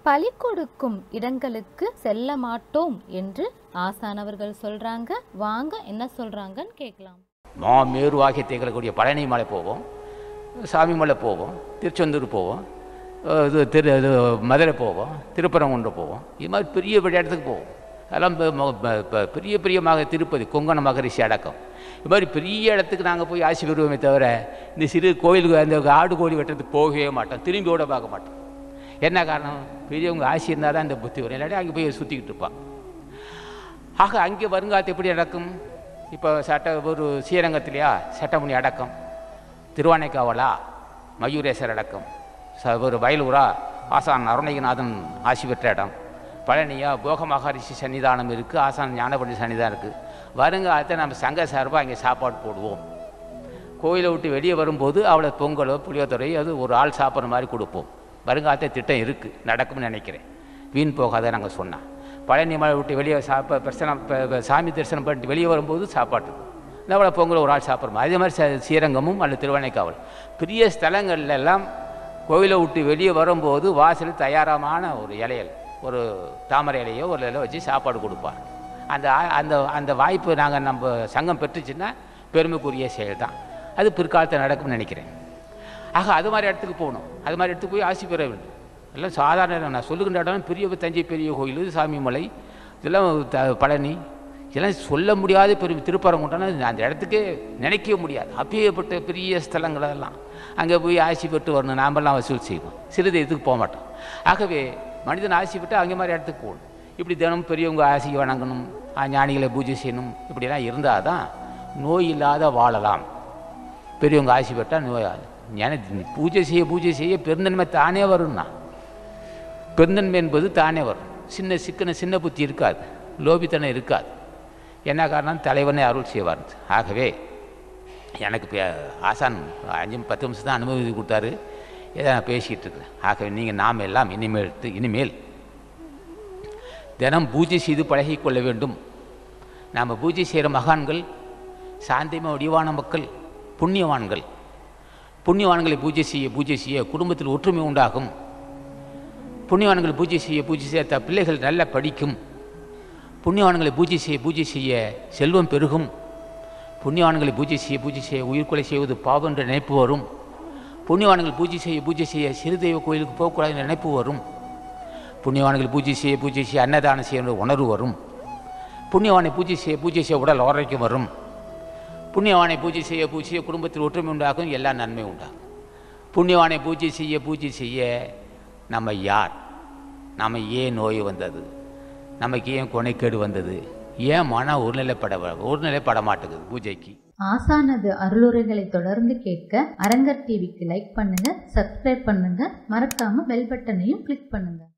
பலி கொடுக்கும் இடங்களுக்கு செல்ல மாட்டோம் என்று ஆசானவர்கள் சொல்றாங்க வாங்க என்ன சொல்றாங்கன்னு கேட்கலாம் மாமேருவாகி திகழக்கூடிய பழனி மலை போவோம் சாமி மலை போவோம் திருச்செந்தூர் போவோம் அஹ் இது திரு இது மதுரை போவோம் திருப்பரங்குன்றம் போவோம் இது மாதிரி பெரிய பெரிய இடத்துக்கு போவோம் அதெல்லாம் பெ- ம- ப- ப- பெரிய பெரிய மக திருப்பதி கொங்கண மகரிஷி அடக்கம் இது மாதிரி பெரிய இடத்துக்கு நாங்கள் போய் ஆசி பெறுவோமே தவிர இந்த சிறு கோயிலுக்கு அந்த ஆடு கோழி வெட்டுறதுக்கு போகவே மாட்டோம் திரும்பி கூட பார்க்க மாட்டோம் என்ன காரணம் பெரியவங்க ஆசி இருந்தால் தான் இந்த புத்தி வரும் இல்லாட்டி அங்கே போய் சுற்றிக்கிட்டு இருப்பான் ஆக அங்கே வருங்காலத்து எப்படி நடக்கும் இப்போ சட்ட ஒரு ஸ்ரீரங்கத்திலையா சட்டமுனி அடக்கம் திருவானைக்காவலா மயூரேசர் அடக்கம் ச ஒரு வயலூரா ஆசான் அருணகிநாதன் ஆசி பெற்ற இடம் பழனியா போக மகாரிஷி சன்னிதானம் இருக்குது ஆசான் ஞானபண்டி சன்னிதானம் இருக்குது வருங்காலத்தை நம்ம சங்க சார்பாக அங்கே சாப்பாடு போடுவோம் கோயிலை விட்டு வெளியே வரும்போது அவளை பொங்கலோ புளியோதரை அது ஒரு ஆள் சாப்பிட்ற மாதிரி கொடுப்போம் வருங்காலத்தை திட்டம் இருக்குது நடக்கும்னு நினைக்கிறேன் வீண் போகாத நாங்கள் சொன்னோம் பழனி மலை விட்டு வெளியே சாப்ப பிரசனம் ப- ப- சாமி தரிசனம் பண்ணிட்டு வெளியே வரும்போது சாப்பாட்டு இந்த அவளை பொங்கல் ஒரு ஆள் சாப்பிட்றோம் அதே மாதிரி ச- ஸ்ரீரங்கமும் அல்லது திருவண்ணைக்காவல் பெரிய ஸ்தலங்கள்ல எல்லாம் கோயிலை விட்டு வெளியே வரும்போது வாசல் தயாரமான ஒரு இலையல் ஒரு தாமரை இலையோ ஒரு இலையோ வச்சு சாப்பாடு கொடுப்பார் அந்த ஆ- அந்த அந்த வாய்ப்பு நாங்கள் நம்ம சங்கம் பெற்றுச்சுன்னா பெருமைக்குரிய செயல் தான் அது பிற்காலத்தில் நடக்கும்னு நினைக்கிறேன் ஆக அது மாதிரி இடத்துக்கு போகணும் அது மாதிரி இடத்துக்கு போய் ஆசி பெற வேண்டும் எல்லாம் சாதாரண இடம். நான் சொல்லுகின்ற இடம் பெரிய தஞ்சை பெரிய கோயில் சாமிமலை இதெல்லாம் த பழனி இதெல்லாம் சொல்ல முடியாத பெரிய திருப்பரங்குன்றம்னா அந்த இடத்துக்கே நினைக்கவே முடியாது அப்பேற்பட்ட பெரிய ஸ்தலங்கள் எல்லாம் அங்கே போய் ஆசி பெற்று வரணும் நாமெல்லாம் வசூல் செய்வோம் சிறிது இதுக்கு போக மாட்டோம் ஆகவே மனிதன் ஆசி பெற்று அங்கே மாதிரி இடத்துக்கு போகணும் இப்படி தினமும் பெரியவங்க ஆசி வணங்கணும் ஆ, ஞானிகளை பூஜை செய்யணும் இப்படிலாம் இருந்தால் தான் நோய் இல்லாத வாழலாம் பெரியவங்க ஆசி பெற்றால் நோய் ஞான பூஜை செய்ய பூஜை செய்ய பெருந்தன்மை தானே வரும்னா பெருந்தன்மை என்பது தானே வரும் சின்ன சிக்கன சின்ன புத்தி இருக்காது லோபித்தனம் இருக்காது என்ன காரணம் தலைவனே அருள் செய்வார் ஆகவே எனக்கு இப்போ ஆசான் அஞ்சு பத்து நிமிஷம் தான் அனுமதி கொடுத்தாரு இதை நான் பேசிகிட்டு இருக்கிறேன் ஆகவே நீங்கள் நாம் எல்லாம் இனிமேல் இனிமேல் தினம் பூஜை செய்து பழகிக் கொள்ள வேண்டும் நாம் பூஜை செய்கிற மகான்கள் சாந்தியமாக வடிவான மக்கள் புண்ணியவான்கள் புண்ணியவான்களை பூஜை செய்ய பூஜை செய்ய குடும்பத்தில் ஒற்றுமை உண்டாகும் புண்ணியவான்களை பூஜை செய்ய பூஜை செய்ய த பிள்ளைகள் நல்லா படிக்கும் புண்ணியவான்களை பூஜை செய்ய பூஜை செய்ய செல்வம் பெருகும் புண்ணியவான்களை பூஜை செய்ய பூஜை செய்ய உயிர்கொலை செய்வது பாவம் என்ற நினைப்பு வரும் புண்ணியவான்கள் பூஜை செய்ய பூஜை செய்ய சிறுதெய்வ கோயிலுக்கு போகக்கூடாது என்ற நினைப்பு வரும் புண்ணியவான்கள் பூஜை செய்ய பூஜை செய்ய அன்னதானம் செய்ய உணர்வு வரும் புண்ணியவானை பூஜை செய்ய பூஜை செய்ய உடல் ஆரோக்கியம் வரும் புண்ணியவானை பூஜை செய்ய பூஜை செய்ய குடும்பத்தில் ஒற்றுமை உண்டாகும் எல்லா நன்மை உண்டாகும் புண்ணியவானை பூஜை செய்ய பூஜை செய்ய நம்ம யார் நம்ம ஏன் நோய் வந்தது நமக்கு ஏன் கொனைக்கேடு வந்தது ஏன் மன ஒருநிலைப்பட ஒருநிலைப்பட மாட்டேங்குது பூஜைக்கு ஆசானது அருளுரைகளை தொடர்ந்து கேட்க அரங்கர் டிவிக்கு லைக் பண்ணுங்க சப்ஸ்கிரைப் பண்ணுங்க மறக்காம பெல் பட்டனையும் கிளிக் பண்ணுங்க